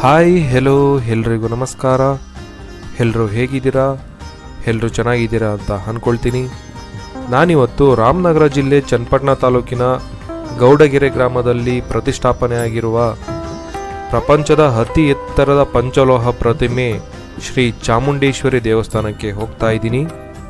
hi hello ಎಲ್ರಿಗೂ ನಮಸ್ಕಾರ ಎಲ್ಲರೂ ಹೇಗಿದ್ದೀರಾ ಎಲ್ಲರೂ ಚೆನ್ನಾಗಿದ್ದೀರಾ ಅಂತ ಅಂದ್ಕೊಳ್ತೀನಿ ನಾನಿವತ್ತು ರಾಮನಗರ ಜಿಲ್ಲೆ ಚನ್ನಪಟ್ಟಣ ತಾಲೂಕಿನ ಗೌಡಗೆರೆ ಗ್ರಾಮದಲ್ಲಿ ಪ್ರತಿಷ್ಠಾಪನೆಯಾಗಿರುವ ಪ್ರಪಂಚದ ಅತಿ ಎತ್ತರದ ಪಂಚಲೋಹ ಪ್ರತಿಮೆ ಶ್ರೀ ಚಾಮುಂಡೇಶ್ವರಿ ದೇವಸ್ಥಾನಕ್ಕೆ ಹೋಗ್ತಾ ಇದ್ದೀನಿ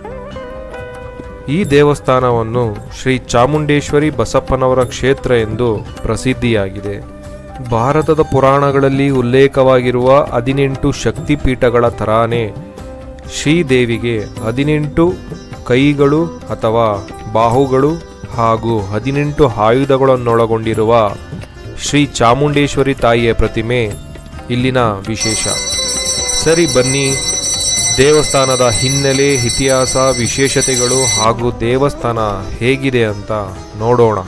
ಈ ದೇವಸ್ಥಾನವನ್ನು ಶ್ರೀ ಚಾಮುಂಡೇಶ್ವರಿ ಬಸಪ್ಪನವರ ಕ್ಷೇತ್ರ ಎಂದು ಪ್ರಸಿದ್ಧಿಯಾಗಿದೆ ಭಾರತದ ಪುರಾಣಗಳಲ್ಲಿ ಉಲ್ಲೇಖವಾಗಿರುವ ಹದಿನೆಂಟು ಶಕ್ತಿಪೀಠಗಳ ತರಾನೇ ಶ್ರೀದೇವಿಗೆ ಹದಿನೆಂಟು ಕೈಗಳು ಅಥವಾ ಬಾಹುಗಳು ಹಾಗೂ ಹದಿನೆಂಟು ಆಯುಧಗಳನ್ನೊಳಗೊಂಡಿರುವ ಶ್ರೀ ಚಾಮುಂಡೇಶ್ವರಿ ತಾಯಿಯ ಪ್ರತಿಮೆ ಇಲ್ಲಿನ ವಿಶೇಷ ಸರಿ ಬನ್ನಿ ದೇವಸ್ಥಾನದ ಹಿನ್ನೆಲೆ ಇತಿಹಾಸ ವಿಶೇಷತೆಗಳು ಹಾಗೂ ದೇವಸ್ಥಾನ ಹೇಗಿದೆ ಅಂತ ನೋಡೋಣ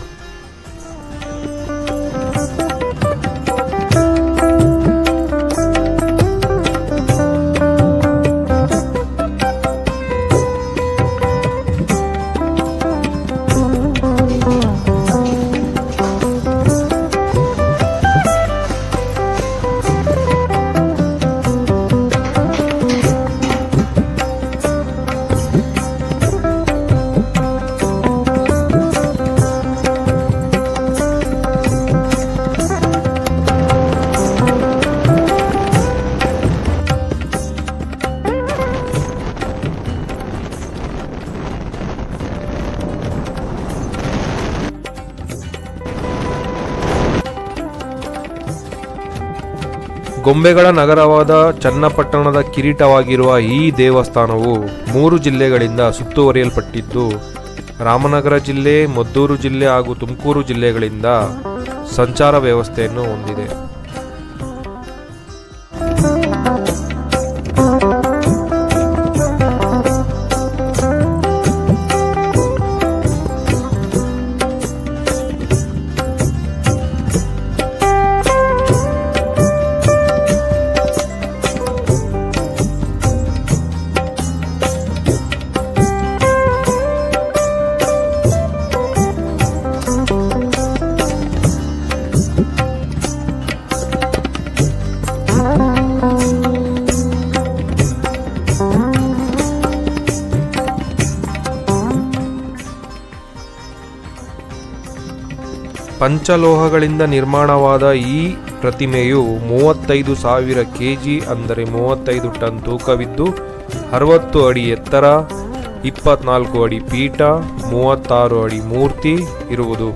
ಗೊಂಬೆಗಳ ನಗರವಾದ ಚನ್ನಪಟ್ಟಣದ ಕಿರೀಟವಾಗಿರುವ ಈ ದೇವಸ್ಥಾನವು ಮೂರು ಜಿಲ್ಲೆಗಳಿಂದ ಸುತ್ತುವರಿಯಲ್ಪಟ್ಟಿದ್ದು ರಾಮನಗರ ಜಿಲ್ಲೆ ಮದ್ದೂರು ಜಿಲ್ಲೆ ಹಾಗೂ ತುಮಕೂರು ಜಿಲ್ಲೆಗಳಿಂದ ಸಂಚಾರ ವ್ಯವಸ್ಥೆಯನ್ನು ಹೊಂದಿದೆ ಪಂಚಲೋಹಗಳಿಂದ ನಿರ್ಮಾಣವಾದ ಈ ಪ್ರತಿಮೆಯು ಮೂವತ್ತೈದು ಸಾವಿರ ಕೆಜಿ ಅಂದರೆ ಮೂವತ್ತೈದು ಟನ್ ತೂಕವಿದ್ದು ಅರವತ್ತು ಅಡಿ ಎತ್ತರ ಇಪ್ಪತ್ನಾಲ್ಕು ಅಡಿ ಪೀಠ ಮೂವತ್ತಾರು ಅಡಿ ಮೂರ್ತಿ ಇರುವುದು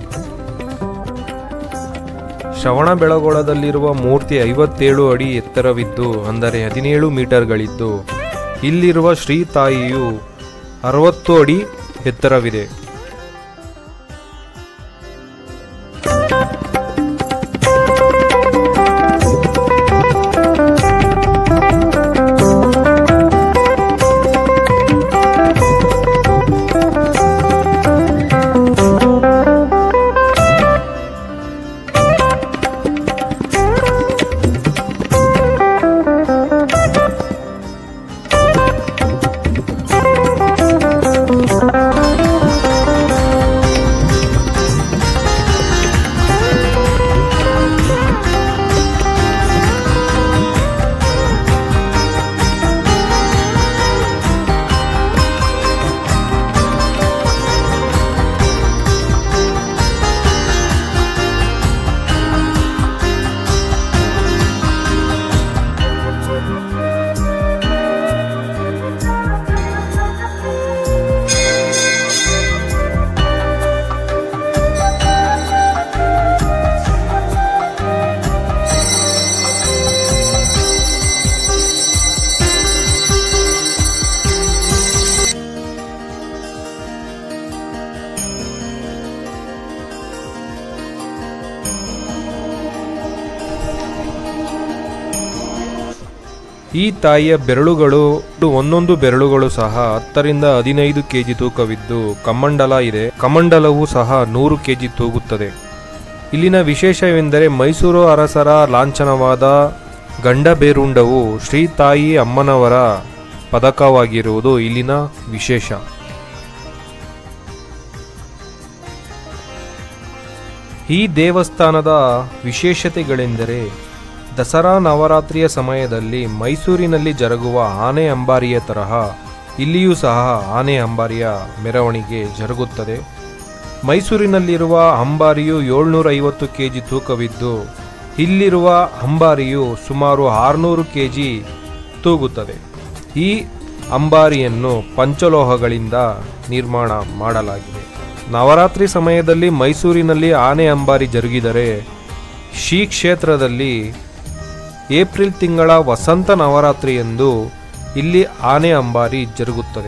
ಶ್ರವಣ ಬೆಳಗೊಳದಲ್ಲಿರುವ ಮೂರ್ತಿ ಐವತ್ತೇಳು ಅಡಿ ಎತ್ತರವಿದ್ದು ಅಂದರೆ ಹದಿನೇಳು ಮೀಟರ್ಗಳಿದ್ದು ಇಲ್ಲಿರುವ ಶ್ರೀ ತಾಯಿಯು ಅರವತ್ತು ಅಡಿ ಎತ್ತರವಿದೆ ಈ ತಾಯಿಯ ಬೆರಳುಗಳು ಒಂದೊಂದು ಬೆರಳುಗಳು ಸಹ ಹತ್ತರಿಂದ ಹದಿನೈದು ಕೆಜಿ ತೂಕವಿದ್ದು ಕಮಂಡಲ ಇದೆ ಕಮಂಡಲವು ಸಹ ನೂರು ಕೆಜಿ ತೂಗುತ್ತದೆ ಇಲ್ಲಿನ ವಿಶೇಷವೆಂದರೆ ಮೈಸೂರು ಅರಸರ ಲಾಂಛನವಾದ ಗಂಡಬೇರುಂಡವು ಶ್ರೀ ತಾಯಿ ಅಮ್ಮನವರ ಪದಕವಾಗಿರುವುದು ಇಲ್ಲಿನ ವಿಶೇಷ ಈ ದೇವಸ್ಥಾನದ ವಿಶೇಷತೆಗಳೆಂದರೆ ದಸರಾ ನವರಾತ್ರಿಯ ಸಮಯದಲ್ಲಿ ಮೈಸೂರಿನಲ್ಲಿ ಜರುಗುವ ಆನೆ ಅಂಬಾರಿಯ ತರಹ ಇಲ್ಲಿಯೂ ಸಹ ಆನೆ ಅಂಬಾರಿಯ ಮೆರವಣಿಗೆ ಜರುಗುತ್ತದೆ ಮೈಸೂರಿನಲ್ಲಿರುವ ಅಂಬಾರಿಯು ಏಳ್ನೂರ ಐವತ್ತು ಕೆ ಜಿ ತೂಕವಿದ್ದು ಇಲ್ಲಿರುವ ಅಂಬಾರಿಯು ಸುಮಾರು ಆರುನೂರು ಕೆ ಜಿ ತೂಗುತ್ತದೆ ಈ ಅಂಬಾರಿಯನ್ನು ಪಂಚಲೋಹಗಳಿಂದ ನಿರ್ಮಾಣ ಮಾಡಲಾಗಿದೆ ನವರಾತ್ರಿ ಸಮಯದಲ್ಲಿ ಮೈಸೂರಿನಲ್ಲಿ ಆನೆ ಅಂಬಾರಿ ಜರುಗಿದರೆ ಶ್ರೀ ಕ್ಷೇತ್ರದಲ್ಲಿ ಏಪ್ರಿಲ್ ತಿಂಗಳ ವಸಂತ ನವರಾತ್ರಿ ಎಂದು ಇಲ್ಲಿ ಆನೆ ಅಂಬಾರಿ ಜರುಗುತ್ತದೆ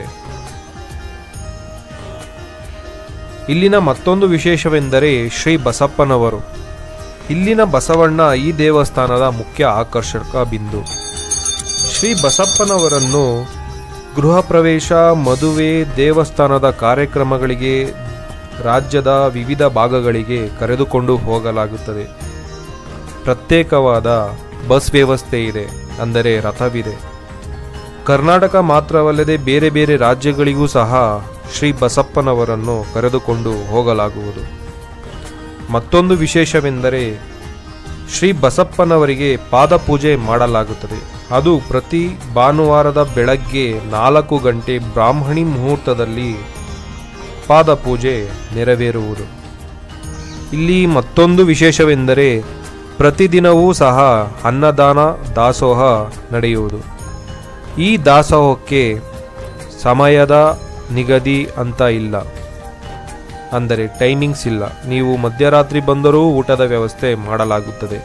ಇಲ್ಲಿನ ಮತ್ತೊಂದು ವಿಶೇಷವೆಂದರೆ ಶ್ರೀ ಬಸಪ್ಪನವರು ಇಲ್ಲಿನ ಬಸವಣ್ಣ ಈ ದೇವಸ್ಥಾನದ ಮುಖ್ಯ ಆಕರ್ಷಕ ಬಿಂದು ಶ್ರೀ ಬಸಪ್ಪನವರನ್ನು ಗೃಹ ಪ್ರವೇಶ ಮದುವೆ ದೇವಸ್ಥಾನದ ಕಾರ್ಯಕ್ರಮಗಳಿಗೆ ರಾಜ್ಯದ ವಿವಿಧ ಭಾಗಗಳಿಗೆ ಕರೆದುಕೊಂಡು ಹೋಗಲಾಗುತ್ತದೆ ಪ್ರತ್ಯೇಕವಾದ ಬಸ್ ವ್ಯವಸ್ಥೆ ಇದೆ ಅಂದರೆ ರಥವಿದೆ ಕರ್ನಾಟಕ ಮಾತ್ರವಲ್ಲದೆ ಬೇರೆ ಬೇರೆ ರಾಜ್ಯಗಳಿಗೂ ಸಹ ಶ್ರೀ ಬಸಪ್ಪನವರನ್ನು ಕರೆದುಕೊಂಡು ಹೋಗಲಾಗುವುದು ಮತ್ತೊಂದು ವಿಶೇಷವೆಂದರೆ ಶ್ರೀ ಬಸಪ್ಪನವರಿಗೆ ಪಾದಪೂಜೆ ಮಾಡಲಾಗುತ್ತದೆ ಅದು ಪ್ರತಿ ಭಾನುವಾರದ ಬೆಳಗ್ಗೆ ನಾಲ್ಕು ಗಂಟೆ ಬ್ರಾಹ್ಮಣಿ ಮುಹೂರ್ತದಲ್ಲಿ ಪಾದಪೂಜೆ ನೆರವೇರುವುದು ಇಲ್ಲಿ ಮತ್ತೊಂದು ವಿಶೇಷವೆಂದರೆ ಪ್ರತಿದಿನವೂ ಸಹ ಅನ್ನದಾನ ದಾಸೋಹ ನಡೆಯುವುದು ಈ ದಾಸೋಹಕ್ಕೆ ಸಮಯದ ನಿಗದಿ ಅಂತ ಇಲ್ಲ ಅಂದರೆ ಟೈಮಿಂಗ್ಸ್ ಇಲ್ಲ ನೀವು ಮಧ್ಯರಾತ್ರಿ ಬಂದರೂ ಊಟದ ವ್ಯವಸ್ಥೆ ಮಾಡಲಾಗುತ್ತದೆ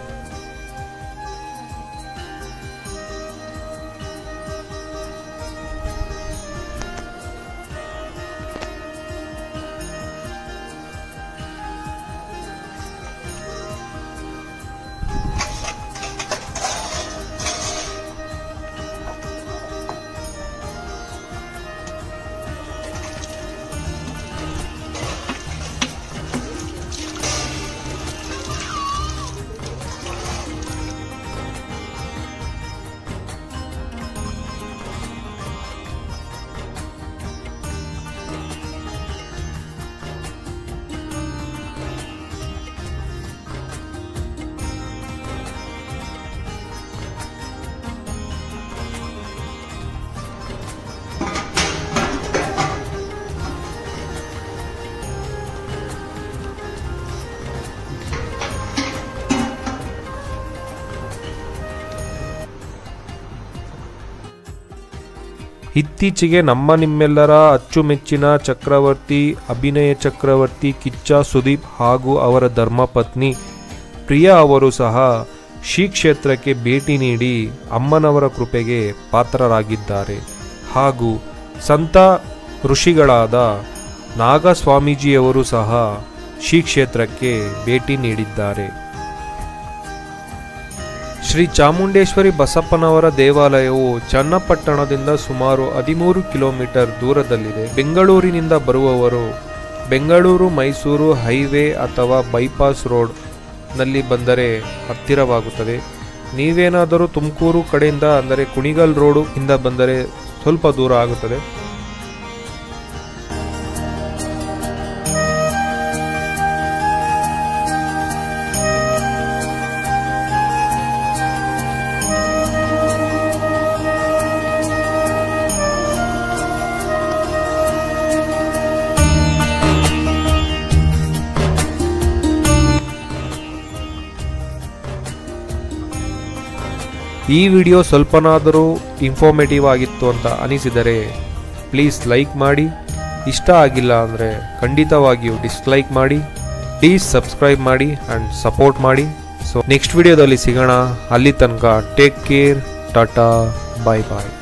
ಇತ್ತೀಚೆಗೆ ನಮ್ಮ ನಿಮ್ಮೆಲ್ಲರ ಅಚ್ಚುಮೆಚ್ಚಿನ ಚಕ್ರವರ್ತಿ ಅಭಿನಯ ಚಕ್ರವರ್ತಿ ಕಿಚ್ಚ ಸುದೀಪ್ ಹಾಗೂ ಅವರ ಧರ್ಮಪತ್ನಿ ಪ್ರಿಯಾ ಅವರು ಸಹ ಶ್ರೀ ಕ್ಷೇತ್ರಕ್ಕೆ ಭೇಟಿ ನೀಡಿ ಅಮ್ಮನವರ ಕೃಪೆಗೆ ಪಾತ್ರರಾಗಿದ್ದಾರೆ ಹಾಗೂ ಸಂತ ಋಷಿಗಳಾದ ನಾಗಸ್ವಾಮೀಜಿಯವರು ಸಹ ಶ್ರೀ ಕ್ಷೇತ್ರಕ್ಕೆ ಭೇಟಿ ನೀಡಿದ್ದಾರೆ ಶ್ರೀ ಚಾಮುಂಡೇಶ್ವರಿ ಬಸಪ್ಪನವರ ದೇವಾಲಯವು ಚನ್ನಪಟ್ಟಣದಿಂದ ಸುಮಾರು ಹದಿಮೂರು ಕಿಲೋಮೀಟರ್ ದೂರದಲ್ಲಿದೆ ಬೆಂಗಳೂರಿನಿಂದ ಬರುವವರು ಬೆಂಗಳೂರು ಮೈಸೂರು ಹೈವೇ ಅಥವಾ ಬೈಪಾಸ್ ರೋಡ್ ನಲ್ಲಿ ಬಂದರೆ ಹತ್ತಿರವಾಗುತ್ತದೆ ನೀವೇನಾದರೂ ತುಮಕೂರು ಕಡೆಯಿಂದ ಅಂದರೆ ಕುಣಿಗಲ್ ರೋಡು ಇಂದ ಬಂದರೆ ಸ್ವಲ್ಪ ದೂರ ಆಗುತ್ತದೆ ಈ ವಿಡಿಯೋ ಸ್ವಲ್ಪನಾದರೂ ಇನ್ಫಾರ್ಮೇಟಿವ್ ಆಗಿತ್ತು ಅಂತ ಅನಿಸಿದರೆ ಪ್ಲೀಸ್ ಲೈಕ್ ಮಾಡಿ ಇಷ್ಟ ಆಗಿಲ್ಲ ಅಂದರೆ ಖಂಡಿತವಾಗಿಯೂ ಡಿಸ್ಲೈಕ್ ಮಾಡಿ ಪ್ಲೀಸ್ ಸಬ್ಸ್ಕ್ರೈಬ್ ಮಾಡಿ ಆ್ಯಂಡ್ ಸಪೋರ್ಟ್ ಮಾಡಿ ಸೊ ನೆಕ್ಸ್ಟ್ ವಿಡಿಯೋದಲ್ಲಿ ಸಿಗೋಣ ಅಲ್ಲಿ ತನಕ ಟೇಕ್ ಕೇರ್ ಟಾಟಾ ಬಾಯ್ ಬಾಯ್